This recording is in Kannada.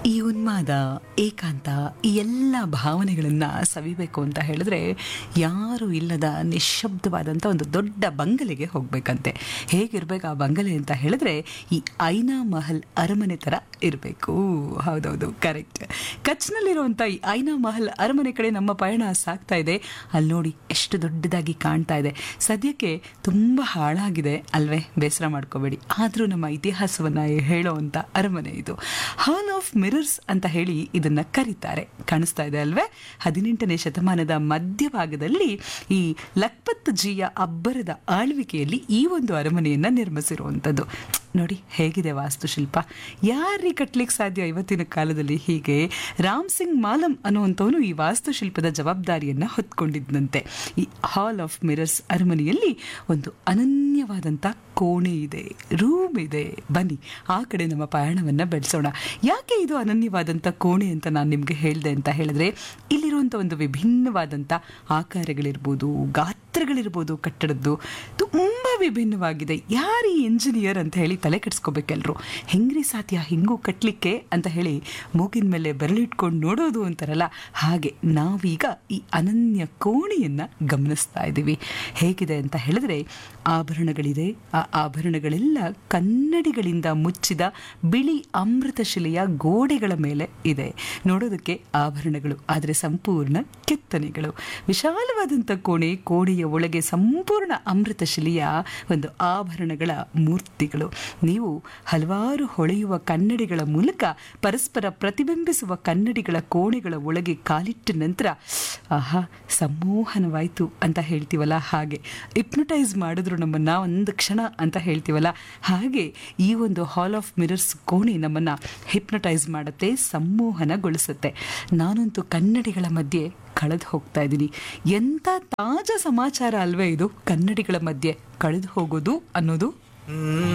ಈ ಉನ್ಮಾದ ಏಕಾಂತ ಈ ಎಲ್ಲ ಭಾವನೆಗಳನ್ನು ಸವಿಬೇಕು ಅಂತ ಹೇಳಿದ್ರೆ ಯಾರು ಇಲ್ಲದ ನಿಶ್ಶಬ್ದವಾದಂಥ ಒಂದು ದೊಡ್ಡ ಬಂಗಲೆಗೆ ಹೋಗಬೇಕಂತೆ ಹೇಗಿರ್ಬೇಕು ಆ ಬಂಗಲೆ ಅಂತ ಹೇಳಿದ್ರೆ ಈ ಐನಾ ಮಹಲ್ ಅರಮನೆ ಥರ ಇರಬೇಕು ಹೌದೌದು ಕರೆಕ್ಟ್ ಕಚ್ನಲ್ಲಿರುವಂಥ ಈ ಐನಾ ಮಹಲ್ ಅರಮನೆ ಕಡೆ ನಮ್ಮ ಪಯಣ ಸಾಗ್ತಾ ಇದೆ ಅಲ್ಲಿ ನೋಡಿ ಎಷ್ಟು ದೊಡ್ಡದಾಗಿ ಕಾಣ್ತಾ ಇದೆ ಸದ್ಯಕ್ಕೆ ತುಂಬ ಹಾಳಾಗಿದೆ ಅಲ್ವೇ ಬೇಸರ ಮಾಡ್ಕೋಬೇಡಿ ಆದರೂ ನಮ್ಮ ಇತಿಹಾಸವನ್ನು ಹೇಳೋವಂಥ ಅರಮನೆ ಇದು ಹಾಲ್ ಆಫ್ ಮಿರರ್ಸ್ ಅಂತ ಹೇಳಿ ಇದನ್ನ ಕರೀತಾರೆ ಕಾಣಿಸ್ತಾ ಇದೆ ಅಲ್ವೇ ಹದಿನೆಂಟನೇ ಶತಮಾನದ ಮಧ್ಯಭಾಗದಲ್ಲಿ ಈ ಲಕ್ಪತ್ ಜಿಯ ಅಬ್ಬರದ ಆಳ್ವಿಕೆಯಲ್ಲಿ ಈ ಒಂದು ಅರಮನೆಯನ್ನ ನಿರ್ಮಿಸಿರುವಂಥದ್ದು ನೋಡಿ ಹೇಗಿದೆ ವಾಸ್ತುಶಿಲ್ಪ ಯಾರೀ ಕಟ್ಲಿಕ್ಕೆ ಸಾಧ್ಯ ಇವತ್ತಿನ ಕಾಲದಲ್ಲಿ ಹೀಗೆ ರಾಮ್ ಸಿಂಗ್ ಮಾಲಂ ಅನ್ನುವಂಥವನು ಈ ವಾಸ್ತುಶಿಲ್ಪದ ಜವಾಬ್ದಾರಿಯನ್ನ ಹೊತ್ಕೊಂಡಿದ್ದಂತೆ ಈ ಹಾಲ್ ಆಫ್ ಮಿರರ್ಸ್ ಅರಮನೆಯಲ್ಲಿ ಒಂದು ಅನನ್ಯವಾದಂಥ ಕೋಣೆ ಇದೆ ರೂಮ್ ಇದೆ ಬನ್ನಿ ಆ ಕಡೆ ನಮ್ಮ ಪಯಣವನ್ನು ಬೆಳೆಸೋಣ ಯಾಕೆ ಇದು ಅನನ್ಯವಾದಂಥ ಕೋಣೆ ಅಂತ ನಾನು ನಿಮಗೆ ಹೇಳಿದೆ ಅಂತ ಹೇಳಿದ್ರೆ ಇಲ್ಲಿರುವಂಥ ಒಂದು ವಿಭಿನ್ನವಾದಂಥ ಆಕಾರಗಳಿರ್ಬೋದು ಗಾತ್ರಗಳಿರ್ಬೋದು ಕಟ್ಟಡದ್ದು ತುಂಬ ವಿಭಿನ್ನವಾಗಿದೆ ಯಾರು ಈ ಇಂಜಿನಿಯರ್ ಅಂತ ಹೇಳಿ ತಲೆ ಕೆಡಿಸ್ಕೋಬೇಕೆಲ್ರು ಹೆಂಗ್ರಿ ಸಾಧ್ಯ ಹಿಂಗೂ ಕಟ್ಟಲಿಕ್ಕೆ ಅಂತ ಹೇಳಿ ಮೂಗಿನ ಮೇಲೆ ಬೆರಳಿಟ್ಕೊಂಡು ನೋಡೋದು ಅಂತಾರಲ್ಲ ಹಾಗೆ ನಾವೀಗ ಈ ಅನನ್ಯ ಕೋಣೆಯನ್ನು ಗಮನಿಸ್ತಾ ಇದ್ದೀವಿ ಹೇಗಿದೆ ಅಂತ ಹೇಳಿದ್ರೆ ಆಭರಣಗಳಿದೆ ಆ ಆಭರಣಗಳೆಲ್ಲ ಕನ್ನಡಿಗಳಿಂದ ಮುಚ್ಚಿದ ಬಿಳಿ ಅಮೃತ ಶಿಲೆಯ ಗೋಡೆಗಳ ಮೇಲೆ ಇದೆ ನೋಡೋದಕ್ಕೆ ಆಭರಣಗಳು ಆದರೆ ಸಂಪೂರ್ಣ ಕೆತ್ತನೆಗಳು ವಿಶಾಲವಾದಂಥ ಕೋಣೆ ಕೋಣೆಯ ಒಳಗೆ ಸಂಪೂರ್ಣ ಅಮೃತ ಶಿಲೆಯ ಒಂದು ಆಭರಣಗಳ ಮೂರ್ತಿಗಳು ನೀವು ಹಲವಾರು ಹೊಳೆಯುವ ಕನ್ನಡಿಗಳ ಮೂಲಕ ಪರಸ್ಪರ ಪ್ರತಿಬಿಂಬಿಸುವ ಕನ್ನಡಿಗಳ ಕೋಣೆಗಳ ಒಳಗೆ ಕಾಲಿಟ್ಟ ನಂತರ ಆಹಾ ಸಂಮೋಹನವಾಯಿತು ಅಂತ ಹೇಳ್ತೀವಲ್ಲ ಹಾಗೆ ಇಪ್ನಟೈಸ್ ಮಾಡಿದ್ರು ನಮ್ಮನ್ನ ಒಂದು ಕ್ಷಣ ಅಂತ ಹೇಳ್ತೀವಲ್ಲ ಹಾಗೆ ಈ ಒಂದು ಹಾಲ್ ಆಫ್ ಮಿರರ್ಸ್ ಕೋಣೆ ನಮ್ಮನ್ನ ಹಿಪ್ನಟೈಸ್ ಮಾಡುತ್ತೆ ಸಂಮೋಹನಗೊಳಿಸುತ್ತೆ ನಾನಂತೂ ಕನ್ನಡಿಗಳ ಮಧ್ಯೆ ಕಳೆದು ಹೋಗ್ತಾ ಇದ್ದೀನಿ ಎಂಥ ತಾಜಾ ಸಮಾಚಾರ ಅಲ್ವೇ ಇದು ಕನ್ನಡಿಗಳ ಮಧ್ಯೆ ಕಳೆದು ಹೋಗೋದು ಅನ್ನೋದು